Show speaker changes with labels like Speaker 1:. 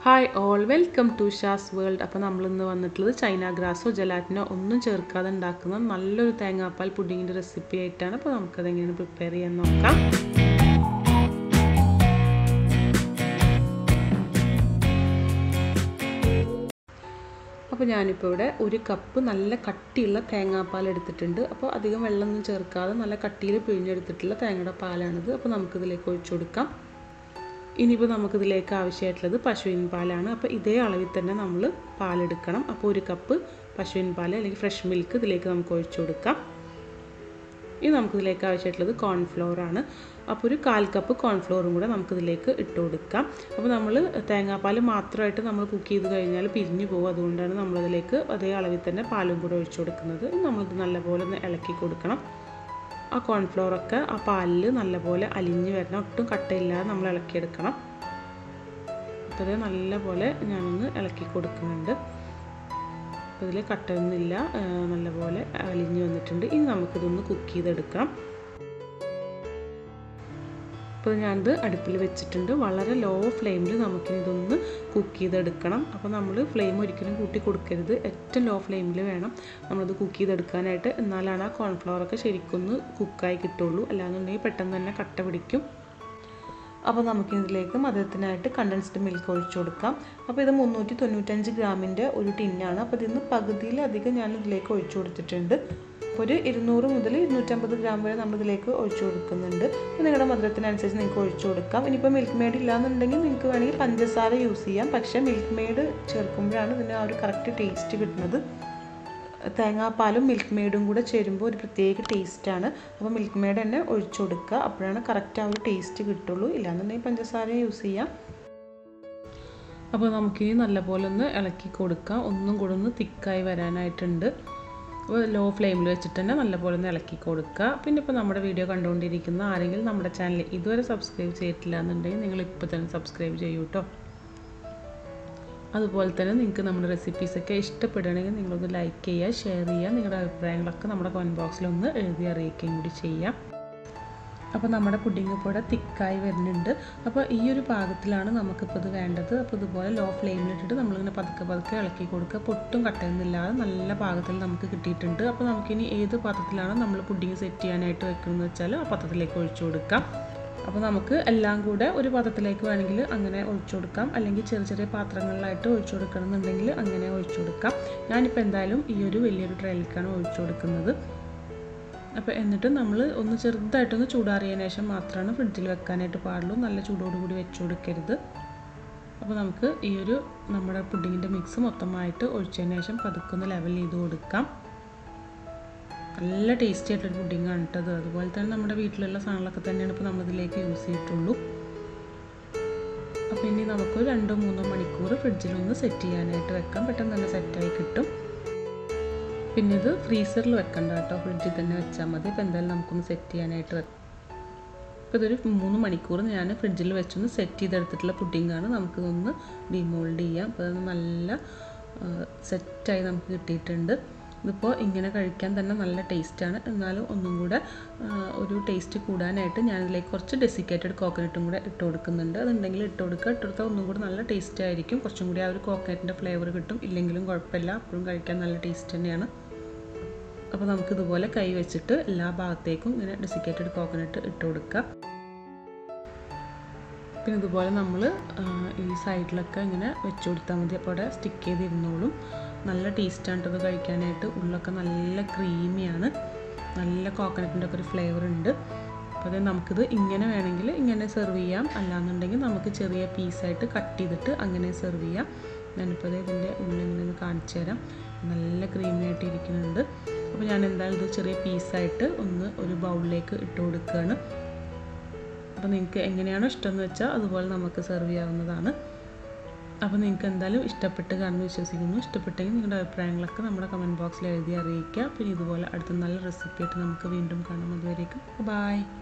Speaker 1: hi all welcome to ഷാസ് world അപ്പോൾ നമ്മളിന്ന് വന്നിട്ടുള്ളത് ചൈന ഗ്രാസോ ജലാറ്റിനോ ഒന്നും ചേർക്കാതെ ഉണ്ടാക്കുന്ന നല്ലൊരു തേങ്ങാപ്പാൽ പുഡിങ്ങിൻ്റെ റെസിപ്പി ആയിട്ടാണ് അപ്പോൾ നമുക്കത് എങ്ങനെയാണ് പ്രിപ്പയർ ചെയ്യാൻ നോക്കാം അപ്പോൾ ഞാനിപ്പോൾ ഇവിടെ ഒരു കപ്പ് നല്ല കട്ടിയുള്ള തേങ്ങാപ്പാൽ എടുത്തിട്ടുണ്ട് അപ്പോൾ അധികം വെള്ളമൊന്നും ചേർക്കാതെ നല്ല കട്ടിയിൽ പിഴിഞ്ഞെടുത്തിട്ടുള്ള തേങ്ങയുടെ പാലാണിത് അപ്പോൾ നമുക്കിതിലേക്ക് ഒഴിച്ചു കൊടുക്കാം ഇനിയിപ്പോൾ നമുക്കിതിലേക്ക് ആവശ്യമായിട്ടുള്ളത് പശുവിൻ പാലാണ് അപ്പോൾ ഇതേ അളവിൽ തന്നെ നമ്മൾ പാലെടുക്കണം അപ്പോൾ ഒരു കപ്പ് പശുവിൻ പാൽ അല്ലെങ്കിൽ ഫ്രഷ് മിൽക്ക് ഇതിലേക്ക് നമുക്ക് ഒഴിച്ചു കൊടുക്കാം ഇനി നമുക്കിതിലേക്ക് ആവശ്യമായിട്ടുള്ളത് കോൺഫ്ലോർ ആണ് അപ്പോൾ ഒരു കാൽ കപ്പ് കോൺഫ്ലോറും കൂടെ നമുക്കിതിലേക്ക് ഇട്ട് കൊടുക്കാം അപ്പോൾ നമ്മൾ തേങ്ങാപ്പാൽ മാത്രമായിട്ട് നമ്മൾ കുക്ക് ചെയ്ത് കഴിഞ്ഞാൽ പിരിഞ്ഞു പോകും അതുകൊണ്ടാണ് നമ്മളതിലേക്ക് അതേ അളവിൽ തന്നെ പാലും കൂടെ ഒഴിച്ചു കൊടുക്കുന്നത് നമ്മളിത് നല്ലപോലെ ഒന്ന് ഇളക്കി കൊടുക്കണം ആ കോൺഫ്ലോറൊക്കെ ആ പാലിൽ നല്ലപോലെ അലിഞ്ഞ് വരണം ഒട്ടും കട്ടയില്ലാതെ നമ്മൾ ഇളക്കിയെടുക്കണം അപ്പോൾ ഇത് നല്ലപോലെ ഞാനൊന്ന് ഇളക്കി കൊടുക്കുന്നുണ്ട് അപ്പോൾ ഇതിൽ കട്ടയൊന്നുമില്ല നല്ലപോലെ അലിഞ്ഞ് വന്നിട്ടുണ്ട് ഇനി നമുക്കിതൊന്ന് കുക്ക് ചെയ്തെടുക്കാം അപ്പോൾ ഞാനിത് അടുപ്പിൽ വെച്ചിട്ടുണ്ട് വളരെ ലോ ഫ്ലെയിമിൽ നമുക്കിനി ഇതൊന്ന് കുക്ക് ചെയ്തെടുക്കണം അപ്പോൾ നമ്മൾ ഫ്ലെയിം ഒരിക്കലും കൂട്ടി കൊടുക്കരുത് ഏറ്റവും ലോ ഫ്ലെയിമിൽ വേണം നമ്മളിത് കുക്ക് ചെയ്തെടുക്കാനായിട്ട് എന്നാലാണ് ആ കോൺഫ്ലവറൊക്കെ ശരിക്കൊന്ന് കുക്കായി കിട്ടുള്ളൂ അല്ലാന്നുണ്ടെങ്കിൽ പെട്ടെന്ന് തന്നെ കട്ട പിടിക്കും അപ്പോൾ നമുക്കിതിലേക്ക് മധുരത്തിനായിട്ട് കണ്ടൻസ്ഡ് മിൽക്ക് ഒഴിച്ചു കൊടുക്കാം അപ്പോൾ ഇത് മുന്നൂറ്റി തൊണ്ണൂറ്റഞ്ച് ഗ്രാമിൻ്റെ ഒരു ടിന്നാണ് അപ്പോൾ ഇതിൽ നിന്ന് പകുതിയിലധികം ഞാൻ ഇതിലേക്ക് ഒഴിച്ചു കൊടുത്തിട്ടുണ്ട് അപ്പോൾ ഒരു ഇരുന്നൂറ് മുതൽ ഇരുന്നൂറ്റമ്പത് ഗ്രാം വരെ നമ്മൾ ഇതിലേക്ക് ഒഴിച്ചു കൊടുക്കുന്നുണ്ട് അപ്പോൾ നിങ്ങളുടെ മധുരത്തിനനുസരിച്ച് നിങ്ങൾക്ക് ഒഴിച്ചു കൊടുക്കാം ഇനിയിപ്പോൾ മിൽക്ക് മെയ്ഡ് ഇല്ലാന്നുണ്ടെങ്കിൽ നിങ്ങൾക്ക് വേണമെങ്കിൽ പഞ്ചസാര യൂസ് ചെയ്യാം പക്ഷേ മിൽക്ക് മെയ്ഡ് ചേർക്കുമ്പോഴാണ് ഇതിന് ആ ഒരു കറക്റ്റ് ടേസ്റ്റ് കിട്ടുന്നത് തേങ്ങാപ്പാലും മിൽക്ക് മെയ്ഡും കൂടെ ചേരുമ്പോൾ ഒരു പ്രത്യേക ടേസ്റ്റാണ് അപ്പോൾ മിൽക്ക് മെയ്ഡ് തന്നെ ഒഴിച്ചു കൊടുക്കുക അപ്പോഴാണ് കറക്റ്റ് ആ ഒരു ടേസ്റ്റ് കിട്ടുള്ളൂ ഇല്ലാന്നുണ്ടെങ്കിൽ പഞ്ചസാര യൂസ് ചെയ്യാം അപ്പോൾ നമുക്കിനി നല്ലപോലെ ഒന്ന് ഇളക്കി കൊടുക്കാം ഒന്നും കൂടെ ഒന്ന് തിക്കായി വരാനായിട്ടുണ്ട് അപ്പോൾ ലോ ഫ്ലെയിമിൽ വെച്ചിട്ട് തന്നെ നല്ലപോലെ ഒന്ന് ഇളക്കി കൊടുക്കുക പിന്നെ ഇപ്പോൾ നമ്മുടെ വീഡിയോ കണ്ടുകൊണ്ടിരിക്കുന്ന ആരെങ്കിലും നമ്മുടെ ചാനൽ ഇതുവരെ സബ്സ്ക്രൈബ് ചെയ്തിട്ടില്ല എന്നുണ്ടെങ്കിൽ നിങ്ങൾ ഇപ്പോൾ തന്നെ സബ്സ്ക്രൈബ് ചെയ്യൂ കേട്ടോ അതുപോലെ തന്നെ നിങ്ങൾക്ക് നമ്മുടെ റെസിപ്പീസൊക്കെ ഇഷ്ടപ്പെടുകയാണെങ്കിൽ നിങ്ങളൊന്ന് ലൈക്ക് ചെയ്യുക ഷെയർ ചെയ്യുക നിങ്ങളുടെ അഭിപ്രായങ്ങളൊക്കെ നമ്മുടെ കമൻറ്റ് ബോക്സിലൊന്ന് എഴുതി അറിയിക്കുകയും കൂടി ചെയ്യാം അപ്പോൾ നമ്മുടെ പുഡിങ് ഇപ്പോൾ ഇവിടെ തിക്കായി വരുന്നുണ്ട് അപ്പോൾ ഈ ഒരു പാകത്തിലാണ് നമുക്കിപ്പോൾ ഇത് വേണ്ടത് അപ്പോൾ ഇതുപോലെ ലോ ഫ്ലെയിമിലിട്ടിട്ട് നമ്മളിങ്ങനെ പതുക്കെ പതുക്കെ ഇളക്കി കൊടുക്കുക പൊട്ടും കട്ടയൊന്നുമില്ലാതെ നല്ല പാകത്തിൽ നമുക്ക് കിട്ടിയിട്ടുണ്ട് അപ്പോൾ നമുക്കിനി ഏത് പാത്രത്തിലാണ് നമ്മൾ പുഡിങ് സെറ്റ് ചെയ്യാനായിട്ട് വെക്കുന്നത് വെച്ചാൽ ആ പാത്രത്തിലേക്ക് ഒഴിച്ചു കൊടുക്കാം അപ്പോൾ നമുക്ക് എല്ലാം കൂടെ ഒരു പാത്രത്തിലേക്ക് വേണമെങ്കിൽ അങ്ങനെ ഒഴിച്ചു കൊടുക്കാം അല്ലെങ്കിൽ ചെറിയ ചെറിയ പാത്രങ്ങളിലായിട്ട് ഒഴിച്ചു കൊടുക്കണമെന്നുണ്ടെങ്കിൽ അങ്ങനെ ഒഴിച്ചു കൊടുക്കാം ഞാനിപ്പോൾ എന്തായാലും ഈ ഒരു വലിയൊരു ട്രേയിലേക്കാണ് ഒഴിച്ചു കൊടുക്കുന്നത് അപ്പോൾ എന്നിട്ട് നമ്മൾ ഒന്ന് ചെറുതായിട്ടൊന്ന് ചൂടാറിയതിന് ശേഷം മാത്രമാണ് ഫ്രിഡ്ജിൽ വെക്കാനായിട്ട് പാടുള്ളൂ നല്ല ചൂടോടുകൂടി വെച്ച് കൊടുക്കരുത് അപ്പോൾ നമുക്ക് ഈ ഒരു നമ്മുടെ പുഡിങ്ങിൻ്റെ മിക്സ് മൊത്തമായിട്ട് ഒഴിച്ചതിന് ശേഷം പതുക്കൊന്ന് ലെവൽ ചെയ്ത് കൊടുക്കാം നല്ല ടേസ്റ്റി ആയിട്ടൊരു പുഡിങ്ങാണ് കേട്ടത് അതുപോലെ തന്നെ നമ്മുടെ വീട്ടിലുള്ള സാധനങ്ങളൊക്കെ തന്നെയാണ് ഇപ്പോൾ നമ്മളിതിലേക്ക് യൂസ് ചെയ്തിട്ടുള്ളൂ അപ്പോൾ ഇനി നമുക്ക് രണ്ടോ മൂന്നോ മണിക്കൂർ ഫ്രിഡ്ജിലൊന്ന് സെറ്റ് ചെയ്യാനായിട്ട് വെക്കാം പെട്ടെന്ന് തന്നെ സെറ്റായി കിട്ടും പിന്നെ ഇത് ഫ്രീസറിൽ വെക്കണ്ട കേട്ടോ ഫ്രിഡ്ജിൽ തന്നെ വെച്ചാൽ മതി അപ്പോൾ എന്തായാലും നമുക്കൊന്ന് സെറ്റ് ചെയ്യാനായിട്ട് വെക്കാം അപ്പോൾ ഇതൊരു മൂന്ന് മണിക്കൂർ ഞാൻ ഫ്രിഡ്ജിൽ വെച്ചൊന്ന് സെറ്റ് ചെയ്തെടുത്തിട്ടുള്ള പുഡിങ്ങാണ് നമുക്കിതൊന്ന് ഡിമോൾഡ് ചെയ്യാം അപ്പോൾ അത് നല്ല സെറ്റായി നമുക്ക് കിട്ടിയിട്ടുണ്ട് ഇതിപ്പോൾ ഇങ്ങനെ കഴിക്കാൻ തന്നെ നല്ല ടേസ്റ്റാണ് എന്നാലും ഒന്നും കൂടെ ഒരു ടേസ്റ്റ് കൂടാനായിട്ട് ഞാനിതിലേക്ക് കുറച്ച് ഡെസിക്കേറ്റഡ് കോക്കനട്ടും കൂടെ ഇട്ട് കൊടുക്കുന്നുണ്ട് അതുണ്ടെങ്കിൽ ഇട്ട് കൊടുക്കുക ഇട്ട് കൊടുത്താൽ ഒന്നും കൂടെ നല്ല ടേസ്റ്റ് ആയിരിക്കും കുറച്ചും കൂടി ആ ഒരു കോക്കനറ്റിൻ്റെ ഫ്ലേവർ കിട്ടും ഇല്ലെങ്കിലും കുഴപ്പമില്ല അപ്പോഴും കഴിക്കാൻ നല്ല ടേസ്റ്റ് തന്നെയാണ് അപ്പോൾ നമുക്കിതുപോലെ കൈ വെച്ചിട്ട് എല്ലാ ഭാഗത്തേക്കും ഇങ്ങനെ ഡെസിക്കേറ്റഡ് കോക്കനട്ട് ഇട്ട് കൊടുക്കുക പിന്നെ ഇതുപോലെ നമ്മൾ ഈ സൈഡിലൊക്കെ ഇങ്ങനെ വെച്ച് കൊടുത്താൽ മതി അപ്പോൾ അവിടെ സ്റ്റിക്ക് ചെയ്തിരുന്നോളും നല്ല ടേസ്റ്റാണ് ഇത് കഴിക്കാനായിട്ട് ഉള്ളൊക്കെ നല്ല ക്രീമിയാണ് നല്ല കോക്കനട്ടിൻ്റെ ഒക്കെ ഒരു ഫ്ലേവർ ഉണ്ട് അപ്പോൾ അത് നമുക്കിത് ഇങ്ങനെ വേണമെങ്കിൽ ഇങ്ങനെ സെർവ് ചെയ്യാം അല്ലാന്നുണ്ടെങ്കിൽ നമുക്ക് ചെറിയ പീസായിട്ട് കട്ട് ചെയ്തിട്ട് അങ്ങനെ സെർവ് ചെയ്യാം ഞാനിപ്പോൾ അത് ഇതിൻ്റെ ഉള്ളിൽ ഇങ്ങനെ ഒന്ന് കാണിച്ചു തരാം നല്ല ക്രീമി ആയിട്ട് ഇരിക്കുന്നുണ്ട് അപ്പോൾ ഞാൻ എന്തായാലും ഇത് ചെറിയ പീസായിട്ട് ഒന്ന് ഒരു ബൗളിലേക്ക് ഇട്ട് കൊടുക്കുകയാണ് അപ്പോൾ നിങ്ങൾക്ക് എങ്ങനെയാണോ ഇഷ്ടമെന്ന് വെച്ചാൽ അതുപോലെ നമുക്ക് സെർവ് ചെയ്യാവുന്നതാണ് അപ്പോൾ നിങ്ങൾക്ക് എന്തായാലും ഇഷ്ടപ്പെട്ട് കാണുമെന്ന് വിശ്വസിക്കുന്നു ഇഷ്ടപ്പെട്ടെങ്കിൽ നിങ്ങളുടെ അഭിപ്രായങ്ങളൊക്കെ നമ്മുടെ കമൻറ്റ് ബോക്സിൽ എഴുതി അറിയിക്കുക പിന്നെ ഇതുപോലെ അടുത്ത നല്ല റെസിപ്പി ആയിട്ട് നമുക്ക് വീണ്ടും കാണാം അതുവരേക്കും ബൈ